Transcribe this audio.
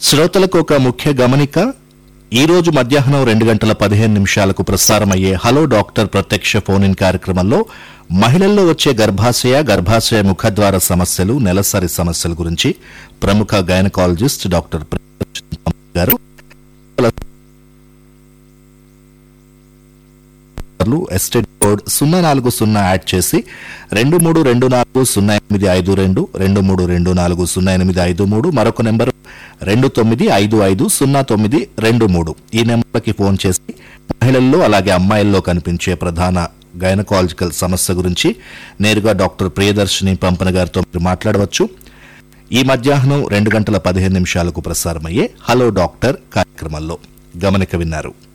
శ్రోతలకు ఒక ముఖ్య గమనిక ఈ రోజు మధ్యాహ్నం రెండు గంటల పదిహేను నిమిషాలకు ప్రసారమయ్యే హలో డాక్టర్ ప్రత్యక్ష ఫోన్ ఇన్ కార్యక్రమంలో మహిళల్లో వచ్చే గర్భాశయ గర్భాశయ ముఖద్వార సమస్యలు నెలసరి సమస్యల గురించి ప్రముఖ గైనకాలజిస్ట్ డాక్టర్ ప్రియ గారు లు ఎస్టేట్ కోడ్ సున్నా నాలుగు సున్నా యాడ్ చేసి రెండు మూడు రెండు నాలుగు సున్నా ఎనిమిది ఐదు రెండు రెండు మూడు రెండు నాలుగు సున్నా ఎనిమిది ఐదు మూడు మరొక నెంబర్ రెండు తొమ్మిది ఐదు ఐదు సున్నా తొమ్మిది రెండు మూడు ఈ నెంబర్కి ఫోన్ చేసి మహిళల్లో అలాగే అమ్మాయిల్లో కనిపించే ప్రధాన గైనకాలజికల్ సమస్య గురించి నేరుగా డాక్టర్ ప్రియదర్శిని పంపన గారితో మీరు మాట్లాడవచ్చు ఈ మధ్యాహ్నం రెండు గంటల పదిహేను నిమిషాలకు ప్రసారమయ్యే హలో డాక్టర్ కార్యక్రమంలో గమనిక విన్నారు